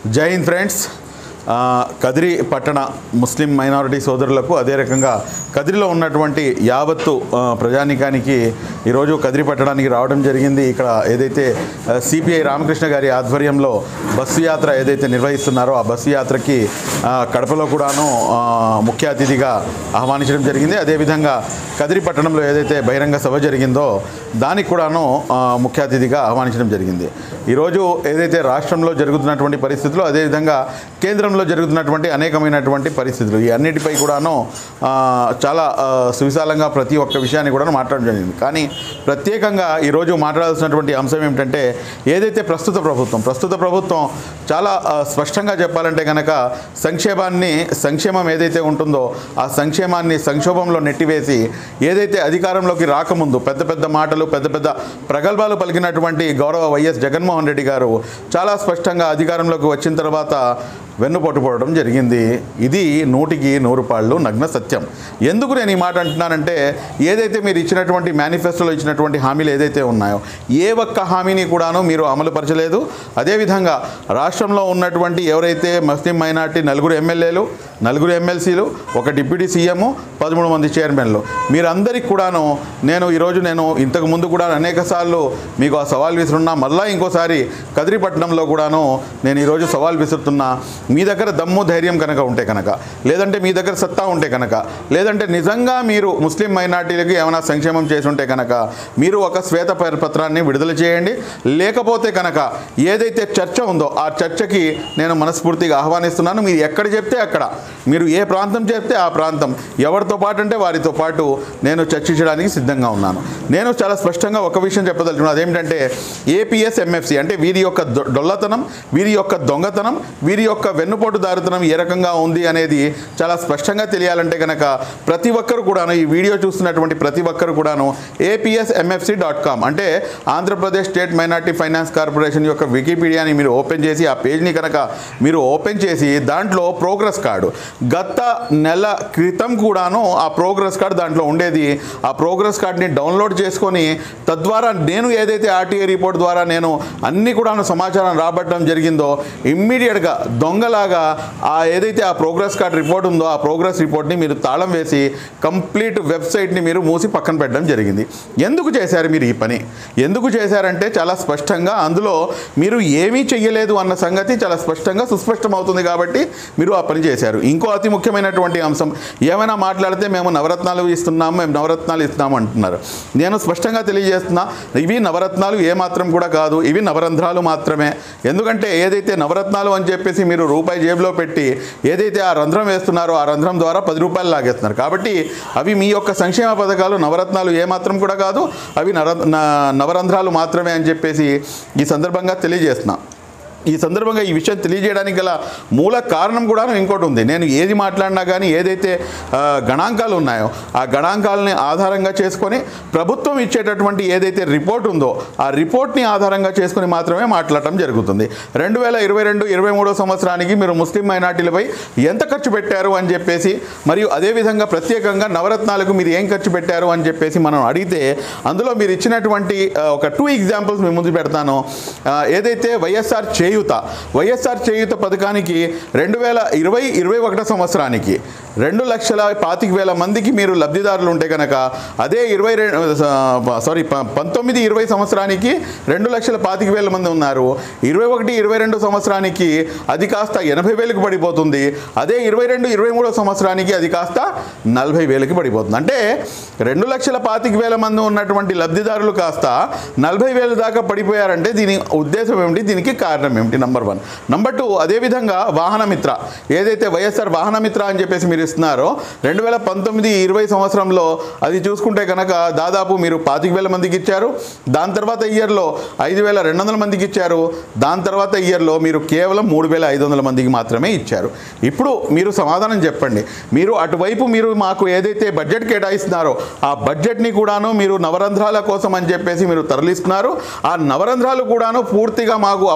జై హింద్ ఫ్రెండ్స్ ఆ, కదిరి పట్టణ ముస్లిం మైనారిటీ సోదరులకు అదే రకంగా కదిరిలో ఉన్నటువంటి యావత్తు ఆ, ప్రజానీకానికి ఈరోజు కదిరి పట్టడానికి రావడం జరిగింది ఇక్కడ ఏదైతే సిపిఐ రామకృష్ణ గారి ఆధ్వర్యంలో బస్సు యాత్ర ఏదైతే నిర్వహిస్తున్నారో ఆ బస్సు యాత్రకి ఆ, కడపలో కూడాను ఆ, ముఖ్య అతిథిగా ఆహ్వానించడం జరిగింది అదేవిధంగా కదిరి పట్టణంలో ఏదైతే బహిరంగ సభ జరిగిందో దానికి కూడాను ఆ, ముఖ్య అతిథిగా ఆహ్వానించడం జరిగింది ఈరోజు ఏదైతే రాష్ట్రంలో జరుగుతున్నటువంటి పరిస్థితులు అదేవిధంగా కేంద్రంలో జరుగుతున్నటువంటి అనేకమైనటువంటి పరిస్థితులు ఈ అన్నిటిపై కూడాను ఆ, చాలా ఆ, సువిశాలంగా ప్రతి ఒక్క విషయాన్ని కూడా మాట్లాడడం జరిగింది కానీ ప్రత్యేకంగా ఈరోజు మాట్లాడాల్సినటువంటి అంశం ఏమిటంటే ఏదైతే ప్రస్తుత ప్రభుత్వం ప్రస్తుత ప్రభుత్వం చాలా ఆ, స్పష్టంగా చెప్పాలంటే కనుక సంక్షేమాన్ని సంక్షేమం ఏదైతే ఉంటుందో ఆ సంక్షేమాన్ని సంక్షోభంలో నెట్టివేసి ఏదైతే అధికారంలోకి రాకముందు పెద్ద పెద్ద మాటలు పెద్ద పెద్ద ప్రగల్భాలు పలికినటువంటి గౌరవ వైఎస్ జగన్మోహన్ రెడ్డి గారు చాలా స్పష్టంగా అధికారంలోకి వచ్చిన తర్వాత వెన్నుపోటు పడడం జరిగింది ఇది నూటికి నూరు పాళ్ళు నగ్న సత్యం ఎందుకు నేను ఈ మాట అంటున్నానంటే ఏదైతే మీరు ఇచ్చినటువంటి మేనిఫెస్టోలో ఇచ్చినటువంటి హామీలు ఏదైతే ఉన్నాయో ఏ ఒక్క హామీని కూడాను మీరు అమలుపరచలేదు అదేవిధంగా రాష్ట్రంలో ఉన్నటువంటి ఎవరైతే ముస్లిం మైనార్టీ నలుగురు ఎమ్మెల్యేలు నలుగురు ఎమ్మెల్సీలు ఒక డిప్యూటీ సీఎం పదమూడు మంది చైర్మన్లు మీరందరికీ కూడాను నేను ఈరోజు నేను ఇంతకు ముందు కూడా అనేక సార్లు మీకు ఆ సవాల్ విసురున్నా మళ్ళా ఇంకోసారి కదిరిపట్నంలో కూడాను నేను ఈరోజు సవాల్ విసురుతున్నా మీ దగ్గర దమ్ము ధైర్యం కనుక ఉంటే కనుక లేదంటే మీ దగ్గర సత్తా ఉంటే కనుక లేదంటే నిజంగా మీరు ముస్లిం మైనార్టీలకి ఏమైనా సంక్షేమం చేసి ఉంటే కనుక మీరు ఒక శ్వేత పత్రాన్ని విడుదల చేయండి లేకపోతే కనుక ఏదైతే చర్చ ఉందో ఆ చర్చకి నేను మనస్ఫూర్తిగా ఆహ్వానిస్తున్నాను మీరు ఎక్కడ చెప్తే అక్కడ మీరు ఏ ప్రాంతం చెప్తే ఆ ప్రాంతం ఎవరితో పాటు అంటే వారితో పాటు నేను చర్చించడానికి సిద్ధంగా ఉన్నాను నేను చాలా స్పష్టంగా ఒక విషయం చెప్పదలుచుకున్నాను అదేమిటంటే ఏపీఎస్ ఎంఎఫ్సి అంటే వీరి యొక్క దొ- డొల్లతనం వీరి యొక్క దొంగతనం వీరి యొక్క వెన్నుపోటుదారుతనం ఏ రకంగా ఉంది అనేది చాలా స్పష్టంగా తెలియాలంటే కనుక ప్రతి ఒక్కరు కూడాను ఈ వీడియో చూస్తున్నటువంటి ప్రతి ఒక్కరు కూడాను ఏపీఎస్ ఎంఎఫ్సి డాట్ కామ్ అంటే Andhra Pradesh state minority finance corporation యొక్క వికీపీడియాని మీరు ఓపెన్ చేసి ఆ పేజ్ని కనుక మీరు ఓపెన్ చేసి దాంట్లో ప్రోగ్రెస్ కార్డు గత నెల క్రితం కూడాను ఆ ప్రోగ్రెస్ కార్డు దాంట్లో ఉండేది ఆ ప్రోగ్రెస్ కార్డ్ని డౌన్లోడ్ చేసుకొని తద్వారా నేను ఏదైతే ఆర్టీఏ రిపోర్ట్ ద్వారా నేను అన్ని కూడాను సమాచారం రాబట్టడం జరిగిందో ఇమ్మీడియట్గా దొంగలాగా ఆ ఏదైతే ఆ ప్రోగ్రెస్ కార్డ్ రిపోర్ట్ ఉందో ఆ ప్రోగ్రెస్ రిపోర్ట్ని మీరు తాళం వేసి కంప్లీట్ వెబ్సైట్ని మీరు మూసి పక్కన పెట్టడం జరిగింది ఎందుకు చేశారు మీరు ఈ పని ఎందుకు చేశారంటే చాలా స్పష్టంగా అందులో మీరు ఏమీ చెయ్యలేదు అన్న సంగతి చాలా స్పష్టంగా సుస్పష్టం అవుతుంది కాబట్టి మీరు ఆ పని చేశారు ఇంకో అతి ముఖ్యమైనటువంటి అంశం ఏమైనా మాట్లాడితే మేము నవరత్నాలు ఇస్తున్నాము మేము నవరత్నాలు ఇస్తున్నాము అంటున్నారు నేను స్పష్టంగా తెలియజేస్తున్నా ఇవి నవరత్నాలు ఏమాత్రం కూడా కాదు ఇవి నవరంధ్రాలు మాత్రమే ఎందుకంటే ఏదైతే నవరత్నాలు అని చెప్పేసి మీరు రూపాయి జేబులో పెట్టి ఏదైతే ఆ రంధ్రం వేస్తున్నారో ఆ రంధ్రం ద్వారా పది రూపాయలు లాగేస్తున్నారు కాబట్టి అవి మీ యొక్క సంక్షేమ పథకాలు నవరత్నాలు ఏమాత్రం కూడా కాదు అవి నర న- నవరంధ్రాలు మాత్రమే అని చెప్పేసి ఈ సందర్భంగా తెలియజేస్తున్నా ఈ సందర్భంగా ఈ విషయం తెలియజేయడానికి గల మూల కారణం కూడా ఇంకోటి ఉంది నేను ఏది మాట్లాడినా కానీ ఏదైతే ఆ, గణాంకాలు ఉన్నాయో ఆ గణాంకాలని ఆధారంగా చేసుకొని ప్రభుత్వం ఇచ్చేటటువంటి ఏదైతే రిపోర్ట్ ఉందో ఆ రిపోర్ట్ని ఆధారంగా చేసుకొని మాత్రమే మాట్లాడటం జరుగుతుంది రెండు వేల ఇరవై రెండు ఇరవై మూడో సంవత్సరానికి మీరు ముస్లిం మైనార్టీలపై ఎంత ఖర్చు పెట్టారు అని చెప్పేసి మరియు అదేవిధంగా ప్రత్యేకంగా నవరత్నాలకు మీరు ఏం ఖర్చు పెట్టారు అని చెప్పేసి మనం అడిగితే అందులో మీరు ఇచ్చినటువంటి ఆ, ఒక టూ ఎగ్జాంపుల్స్ మీ ముందు పెడతాను ఆ, ఏదైతే వైఎస్ఆర్ చేయూత వైఎస్ఆర్ చేయూత పథకానికి రెండు వేల ఇరవై ఇరవై ఒకటో సంవత్సరానికి రెండు లక్షల పాతిక వేల మందికి మీరు లబ్ధిదారులు ఉంటే కనుక అదే ఇరవై రెండు సారీ పంతొమ్మిది ఇరవై సంవత్సరానికి రెండు లక్షల పాతిక వేల మంది ఉన్నారు ఇరవై ఒకటి ఇరవై రెండు సంవత్సరానికి అది కాస్త ఎనభై వేలకు పడిపోతుంది అదే ఇరవై రెండు ఇరవై మూడో సంవత్సరానికి అది కాస్త నలభై వేలకి పడిపోతుంది అంటే రెండు లక్షల పాతిక వేల మంది ఉన్నటువంటి లబ్ధిదారులు కాస్త నలభై వేల దాకా పడిపోయారంటే దీని ఉద్దేశం ఏమిటి దీనికి కారణం ఏమిటి నంబర్ వన్ నంబర్ టూ అదేవిధంగా వాహన మిత్ర ఏదైతే వైఎస్ఆర్ వాహన మిత్ర అని చెప్పేసి మీరు ఇస్తున్నారో రెండు వేల పంతొమ్మిది ఇరవై సంవత్సరంలో అది చూసుకుంటే కనుక దాదాపు మీరు పాతిక వేల మందికి ఇచ్చారు దాని తర్వాత ఇయర్లో ఐదు వేల రెండు వందల మందికి ఇచ్చారు దాని తర్వాత ఇయర్లో మీరు కేవలం మూడు వేల ఐదు వందల మందికి మాత్రమే ఇచ్చారు ఇప్పుడు మీరు సమాధానం చెప్పండి మీరు అటువైపు మీరు మాకు ఏదైతే బడ్జెట్ కేటాయిస్తున్నారో ఆ బడ్జెట్ని కూడాను మీరు నవరంధ్రాల కోసం అని చెప్పేసి మీరు తరలిస్తున్నారు ఆ నవరంధ్రాలు కూడాను పూర్తిగా మాకు అప్పచెప్పకుండా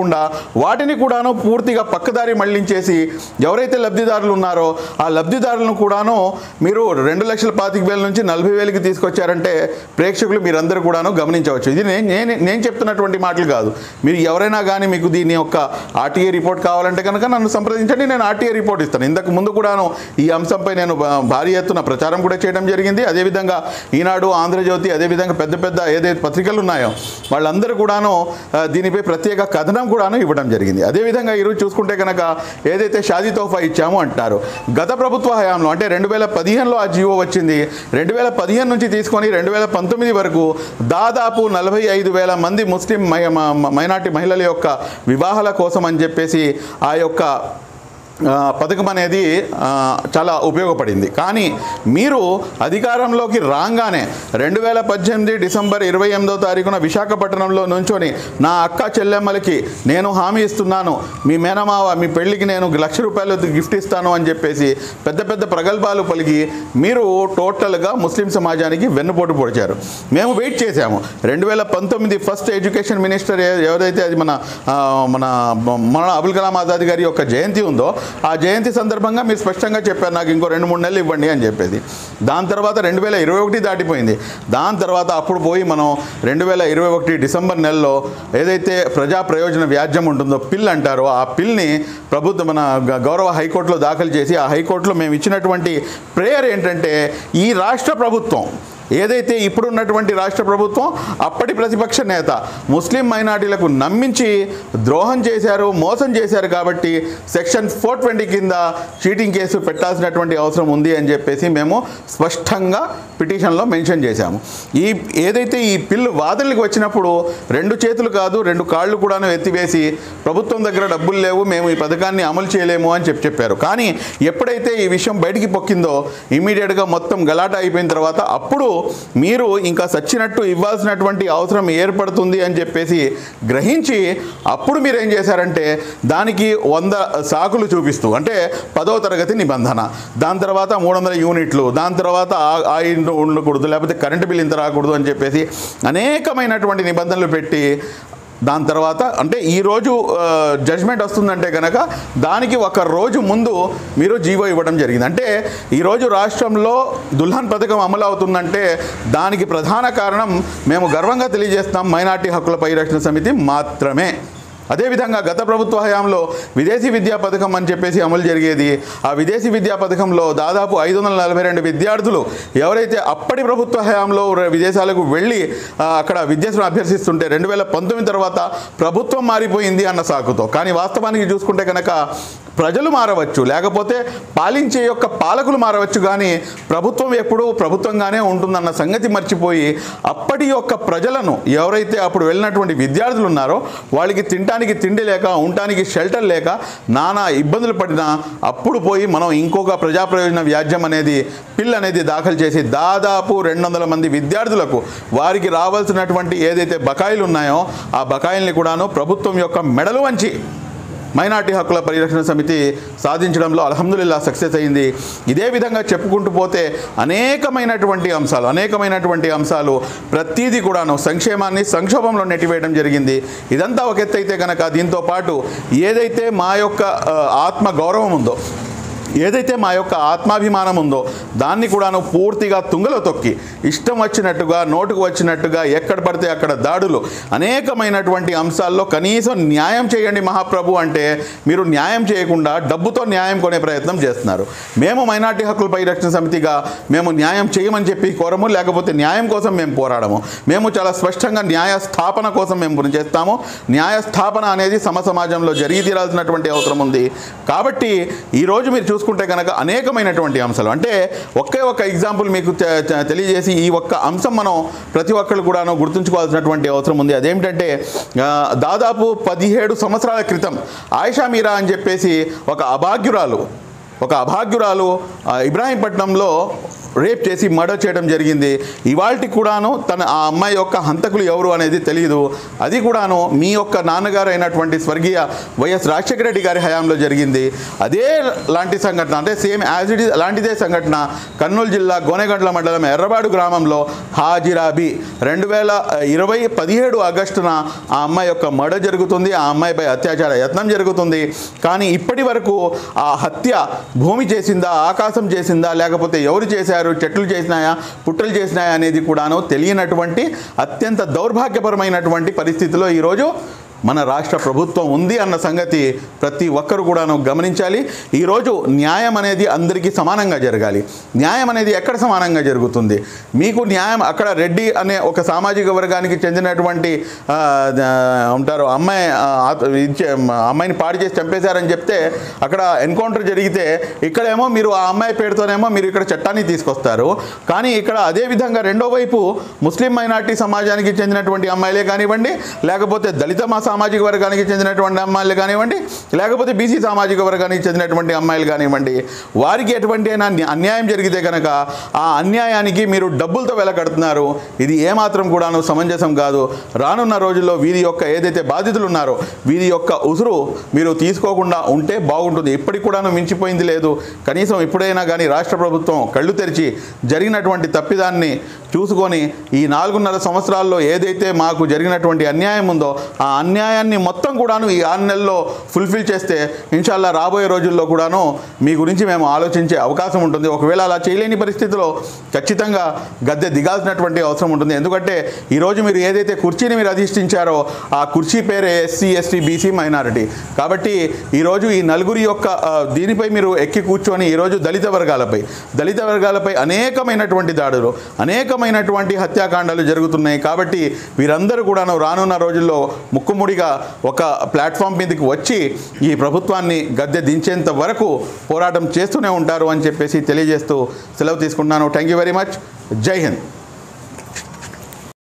కాకుండా వాటిని కూడాను పూర్తిగా పక్కదారి మళ్లించేసి ఎవరైతే లబ్ధిదారులు ఉన్నారో ఆ లబ్ధిదారులను కూడాను మీరు రెండు లక్షల పాతిక వేల నుంచి నలభై వేలకి తీసుకొచ్చారంటే ప్రేక్షకులు మీరందరూ కూడాను గమనించవచ్చు ఇది నేను నేను నేను చెప్తున్నటువంటి మాటలు కాదు మీరు ఎవరైనా కానీ మీకు దీని యొక్క ఆర్టీఏ రిపోర్ట్ కావాలంటే కనుక నన్ను సంప్రదించండి నేను ఆర్టీఏ రిపోర్ట్ ఇస్తాను ఇంతకు ముందు కూడాను ఈ అంశంపై నేను భా- భారీ ఎత్తున ప్రచారం కూడా చేయడం జరిగింది అదేవిధంగా ఈనాడు ఆంధ్రజ్యోతి అదేవిధంగా పెద్ద పెద్ద ఏదైతే పత్రికలు ఉన్నాయో వాళ్ళందరూ కూడాను ఆ, దీనిపై ప్రత్యేక కథనం కూడాను ఇవ్వడం జరిగింది అదేవిధంగా ఈరోజు చూసుకుంటే కనుక ఏదైతే షాదీ తోఫా ఇచ్చామో అంటారు గత ప్రభుత్వ హయాంలో అంటే రెండు వేల పదిహేనులో ఆ జీవో వచ్చింది రెండు వేల పదిహేను నుంచి తీసుకొని రెండు వేల పంతొమ్మిది వరకు దాదాపు నలభై ఐదు వేల మంది ముస్లిం మై- మ- మ- మైనార్టీ మహిళల యొక్క వివాహాల కోసం అని చెప్పేసి ఆ యొక్క ఆ, పథకం అనేది ఆ, చాలా ఉపయోగపడింది కానీ మీరు అధికారంలోకి రాగానే రెండు వేల పద్దెనిమిది డిసెంబర్ ఇరవై ఎనిమిదో తారీఖున విశాఖపట్నంలో నుంచొని నా అక్క చెల్లెమ్మలకి నేను హామీ ఇస్తున్నాను మీ మేనమావ మీ పెళ్ళికి నేను లక్ష రూపాయలు గిఫ్ట్ ఇస్తాను అని చెప్పేసి పెద్ద పెద్ద ప్రగల్భాలు పలికి మీరు టోటల్గా ముస్లిం సమాజానికి వెన్నుపోటు పొడిచారు మేము వెయిట్ చేశాము రెండు వేల పంతొమ్మిది ఫస్ట్ ఎడ్యుకేషన్ మినిస్టర్ ఏ- ఎవరైతే అది మన ఆ, మన మన అబుల్ కలాం ఆజాద్ గారి యొక్క జయంతి ఉందో ఆ జయంతి సందర్భంగా మీరు స్పష్టంగా చెప్పారు నాకు ఇంకో రెండు మూడు నెలలు ఇవ్వండి అని చెప్పేసి దాని తర్వాత రెండు వేల ఇరవై ఒకటి దాటిపోయింది దాని తర్వాత అప్పుడు పోయి మనం రెండు వేల ఇరవై ఒకటి డిసెంబర్ నెలలో ఏదైతే ప్రజా ప్రయోజన వ్యాజ్యం ఉంటుందో పిల్ అంటారో ఆ పిల్ని ప్రభుత్వం మన గ- గౌరవ హైకోర్టులో దాఖలు చేసి ఆ హైకోర్టులో మేము ఇచ్చినటువంటి ప్రేయర్ ఏంటంటే ఈ రాష్ట్ర ప్రభుత్వం ఏదైతే ఇప్పుడున్నటువంటి రాష్ట్ర ప్రభుత్వం అప్పటి ప్రతిపక్ష నేత ముస్లిం మైనార్టీలకు నమ్మించి ద్రోహం చేశారు మోసం చేశారు కాబట్టి సెక్షన్ ఫోర్ ట్వంటీ కింద చీటింగ్ కేసు పెట్టాల్సినటువంటి అవసరం ఉంది అని చెప్పేసి మేము స్పష్టంగా పిటిషన్లో మెన్షన్ చేశాము ఈ ఏదైతే ఈ పిల్లు వాదనలకు వచ్చినప్పుడు రెండు చేతులు కాదు రెండు కాళ్ళు కూడాను ఎత్తివేసి ప్రభుత్వం దగ్గర డబ్బులు లేవు మేము ఈ పథకాన్ని అమలు చేయలేము అని చెప్పి చెప్పారు కానీ ఎప్పుడైతే ఈ విషయం బయటికి పొక్కిందో ఇమీడియట్గా మొత్తం గలాట అయిపోయిన తర్వాత అప్పుడు మీరు ఇంకా సచ్చినట్టు ఇవ్వాల్సినటువంటి అవసరం ఏర్పడుతుంది అని చెప్పేసి గ్రహించి అప్పుడు మీరు ఏం చేశారంటే దానికి వంద సాకులు చూపిస్తూ అంటే పదో తరగతి నిబంధన దాని తర్వాత మూడు వందల యూనిట్లు దాని తర్వాత ఆ- ఆ ఇంట్లో ఉండకూడదు లేకపోతే కరెంటు బిల్ ఇంత రాకూడదు అని చెప్పేసి అనేకమైనటువంటి నిబంధనలు పెట్టి దాని తర్వాత అంటే ఈరోజు జడ్జ్మెంట్ వస్తుందంటే కనుక దానికి ఒక రోజు ముందు మీరు జీవో ఇవ్వడం జరిగింది అంటే ఈరోజు రాష్ట్రంలో దుల్హన్ పథకం అమలు అవుతుందంటే దానికి ప్రధాన కారణం మేము గర్వంగా తెలియజేస్తాం మైనార్టీ హక్కుల పరిరక్షణ సమితి మాత్రమే అదేవిధంగా గత ప్రభుత్వ హయాంలో విదేశీ విద్యా పథకం అని చెప్పేసి అమలు జరిగేది ఆ విదేశీ విద్యా పథకంలో దాదాపు ఐదు వందల నలభై రెండు విద్యార్థులు ఎవరైతే అప్పటి ప్రభుత్వ హయాంలో ర- విదేశాలకు వెళ్ళి ఆ, అక్కడ విద్యను అభ్యసిస్తుంటే రెండు వేల పంతొమ్మిది తర్వాత ప్రభుత్వం మారిపోయింది అన్న సాకుతో కానీ వాస్తవానికి చూసుకుంటే కనుక ప్రజలు మారవచ్చు లేకపోతే పాలించే యొక్క పాలకులు మారవచ్చు కానీ ప్రభుత్వం ఎప్పుడూ ప్రభుత్వంగానే ఉంటుందన్న సంగతి మర్చిపోయి అప్పటి యొక్క ప్రజలను ఎవరైతే అప్పుడు వెళ్ళినటువంటి విద్యార్థులు ఉన్నారో వాళ్ళకి తినడానికి తిండి లేక ఉండటానికి షెల్టర్ లేక నానా ఇబ్బందులు పడినా అప్పుడు పోయి మనం ఇంకొక ప్రజా ప్రయోజన వ్యాజ్యం అనేది పిల్ అనేది దాఖలు చేసి దాదాపు రెండు వందల మంది విద్యార్థులకు వారికి రావాల్సినటువంటి ఏదైతే బకాయిలు ఉన్నాయో ఆ బకాయిల్ని కూడాను ప్రభుత్వం యొక్క మెడలు వంచి మైనార్టీ హక్కుల పరిరక్షణ సమితి సాధించడంలో అల్హమ్దుల్లా సక్సెస్ అయింది ఇదే విధంగా చెప్పుకుంటూ పోతే అనేకమైనటువంటి అంశాలు అనేకమైనటువంటి అంశాలు ప్రతీది కూడాను సంక్షేమాన్ని సంక్షోభంలో నెట్టివేయడం జరిగింది ఇదంతా ఒక ఎత్తు అయితే కనుక దీంతో పాటు ఏదైతే మా యొక్క ఆ, ఆత్మ గౌరవం ఉందో ఏదైతే మా యొక్క ఆత్మాభిమానం ఉందో దాన్ని కూడాను పూర్తిగా తుంగలో తొక్కి ఇష్టం వచ్చినట్టుగా నోటుకు వచ్చినట్టుగా ఎక్కడ పడితే అక్కడ దాడులు అనేకమైనటువంటి అంశాల్లో కనీసం న్యాయం చేయండి మహాప్రభు అంటే మీరు న్యాయం చేయకుండా డబ్బుతో న్యాయం కొనే ప్రయత్నం చేస్తున్నారు మేము మైనార్టీ హక్కుల పరిరక్షణ సమితిగా మేము న్యాయం చేయమని చెప్పి కోరము లేకపోతే న్యాయం కోసం మేము పోరాడము మేము చాలా స్పష్టంగా న్యాయ స్థాపన కోసం మేము చేస్తాము న్యాయ స్థాపన అనేది సమ సమాజంలో జరిగి తీరాల్సినటువంటి అవసరం ఉంది కాబట్టి ఈరోజు మీరు చూసుకుంటే కనుక అనేకమైనటువంటి అంశాలు అంటే ఒకే ఒక ఎగ్జాంపుల్ మీకు తె- తె- తెలియజేసి ఈ ఒక్క అంశం మనం ప్రతి ఒక్కరు కూడాను గుర్తుంచుకోవాల్సినటువంటి అవసరం ఉంది అదేమిటంటే ఆ, దాదాపు పదిహేడు సంవత్సరాల క్రితం ఆయిషా మీరా అని చెప్పేసి ఒక అభాగ్యురాలు ఒక అభాగ్యురాలు ఆ, ఇబ్రాహీంపట్నంలో రేప్ చేసి మర్డర్ చేయడం జరిగింది ఇవాళకి కూడాను తన ఆ అమ్మాయి యొక్క హంతకులు ఎవరు అనేది తెలియదు అది కూడాను మీ యొక్క నాన్నగారు అయినటువంటి స్వర్గీయ వైఎస్ రాజశేఖర రెడ్డి గారి హయాంలో జరిగింది అదే లాంటి సంఘటన అంటే సేమ్ యాజ్ ఇట్ ఈస్ అలాంటిదే సంఘటన కర్నూలు జిల్లా గోనెగండ్ల మండలం ఎర్రబాడు గ్రామంలో హాజిరాబి రెండు వేల ఇరవై పదిహేడు ఆగస్టున ఆ అమ్మాయి యొక్క మర్డర్ జరుగుతుంది ఆ అమ్మాయిపై అత్యాచార యత్నం జరుగుతుంది కానీ ఇప్పటి వరకు ఆ హత్య భూమి చేసిందా ఆకాశం చేసిందా లేకపోతే ఎవరు చేశారు చెట్లు చేసినాయా పుట్టలు చేసినాయా అనేది కూడాను తెలియనటువంటి అత్యంత దౌర్భాగ్యపరమైనటువంటి పరిస్థితిలో ఈరోజు మన రాష్ట్ర ప్రభుత్వం ఉంది అన్న సంగతి ప్రతి ఒక్కరు కూడాను గమనించాలి ఈరోజు న్యాయం అనేది అందరికీ సమానంగా జరగాలి న్యాయం అనేది ఎక్కడ సమానంగా జరుగుతుంది మీకు న్యాయం అక్కడ రెడ్డి అనే ఒక సామాజిక వర్గానికి చెందినటువంటి ఆ, ఆ, ఉంటారు అమ్మాయి ఆ, ఆత- ఇచ్చే- అమ్మాయిని పాడు చేసి చంపేశారని చెప్తే అక్కడ ఎన్కౌంటర్ జరిగితే ఇక్కడేమో మీరు ఆ అమ్మాయి పేరుతోనేమో మీరు ఇక్కడ చట్టాన్ని తీసుకొస్తారు కానీ ఇక్కడ అదే విధంగా రెండో వైపు ముస్లిం మైనార్టీ సమాజానికి చెందినటువంటి అమ్మాయిలే కానివ్వండి లేకపోతే దళిత మా సామాజిక వర్గానికి చెందినటువంటి అమ్మాయిలు కానివ్వండి లేకపోతే బీసీ సామాజిక వర్గానికి చెందినటువంటి అమ్మాయిలు కానివ్వండి వారికి ఎటువంటి అయినా అన్య- అన్యాయం జరిగితే కనుక ఆ అన్యాయానికి మీరు డబ్బులతో వెలకడుతున్నారు ఇది ఏమాత్రం కూడాను సమంజసం కాదు రానున్న రోజుల్లో వీరి యొక్క ఏదైతే బాధితులు ఉన్నారో వీరి యొక్క ఉసురు మీరు తీసుకోకుండా ఉంటే బాగుంటుంది ఇప్పటికి కూడాను మించిపోయింది లేదు కనీసం ఇప్పుడైనా కానీ రాష్ట్ర ప్రభుత్వం కళ్ళు తెరిచి జరిగినటువంటి తప్పిదాన్ని చూసుకొని ఈ నాలుగున్నర సంవత్సరాల్లో ఏదైతే మాకు జరిగినటువంటి అన్యాయం ఉందో ఆ అన్యాయాన్ని మొత్తం కూడాను ఈ ఆరు నెలల్లో ఫుల్ఫిల్ చేస్తే ఇన్షాల్లా రాబోయే రోజుల్లో కూడాను మీ గురించి మేము ఆలోచించే అవకాశం ఉంటుంది ఒకవేళ అలా చేయలేని పరిస్థితిలో ఖచ్చితంగా గద్దె దిగాల్సినటువంటి అవసరం ఉంటుంది ఎందుకంటే ఈరోజు మీరు ఏదైతే కుర్చీని మీరు అధిష్ఠించారో ఆ కుర్చీ పేరే ఎస్సీ ఎస్టీ బీసీ మైనారిటీ కాబట్టి ఈరోజు ఈ నలుగురి యొక్క ఆ, దీనిపై మీరు ఎక్కి కూర్చొని ఈరోజు దళిత వర్గాలపై దళిత వర్గాలపై అనేకమైనటువంటి దాడులు అనేకమైనటువంటి హత్యాకాండాలు జరుగుతున్నాయి కాబట్టి వీరందరూ కూడాను రానున్న రోజుల్లో ముక్కుముడిగా ఒక ప్లాట్ఫామ్ మీదకి వచ్చి ఈ ప్రభుత్వాన్ని గద్దె దించేంత వరకు పోరాటం చేస్తూనే ఉంటారు అని చెప్పేసి తెలియజేస్తూ సెలవు తీసుకుంటున్నాను థ్యాంక్ యూ వెరీ మచ్ జై హింద్